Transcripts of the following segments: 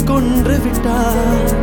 வார்த்தையில் கொன்று விட்டார்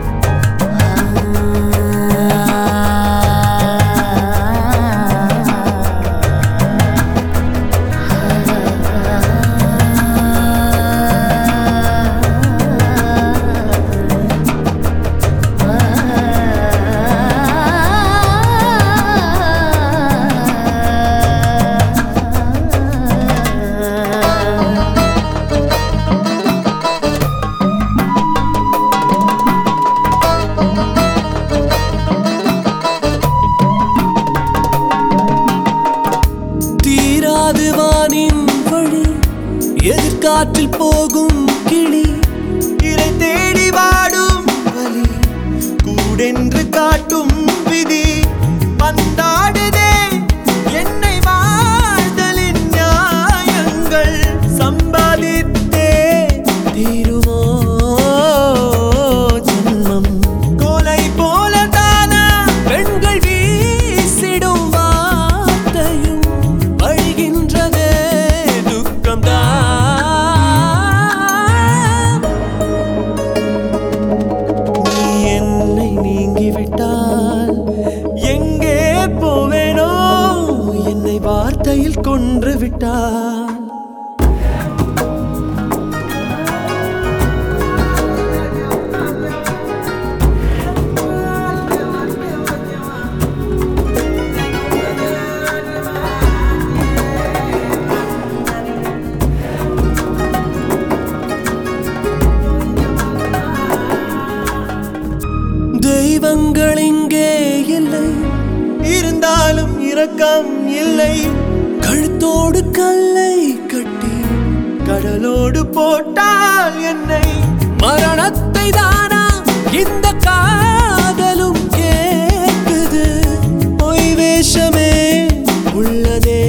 தீராது வானின் வழி எதிர்காற்றில் போகும் கிளி இறை தேடி வாடும் வலி கூடென்று காட்டும் விதி பந்தாடுதே என்னை வாழ்தலின் நியாயங்கள் சம்பாதித்தே தீருமோ ஜன்மம் கோலை போல தானா பெண்கள் வீசிடும் வார்த்தையும் அழிகின்றதே துக்கம்தான் நீ என்னை நீங்கிவிட்டால் எங்கே போவேனோ என்னை வார்த்தையில் கொன்று விட்டால் தெய்வங்கள் இங்கே இல்லை இருந்தாலும் இரக்கம் இல்லை கழுத்தோடு கல்லை கட்டி கடலோடு போட்டால் என்னை மரணத்தை தானா இந்த காதலும் கேட்குது பொய் வேஷமே உள்ளதே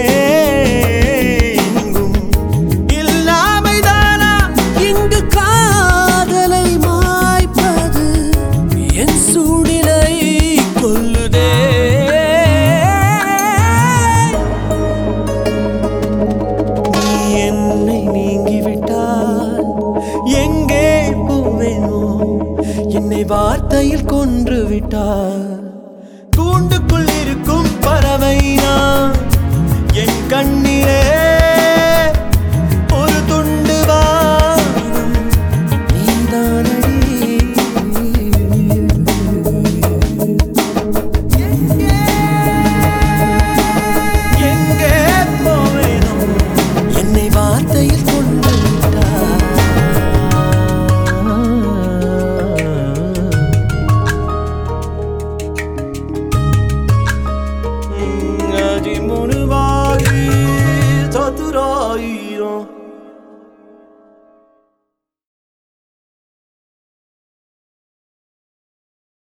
எங்கும் இல்லாமைதானா இங்கு காதலை மாய்ப்பது என் சூடிலை கொல்லுதே நீ என்னை நீங்கிவிட்டால் எங்கே போவேனோ என்னை வார்த்தையில் கொன்று விட்டால் கூண்டுக்குள் இருக்கும் பறவை நான் என் கண்ணிலே ஒரு துண்டு வானம் நீதானடி எங்கே போவேனோ என்னை வார்த்தையில் கொண்டு விட்டார் அடி முனு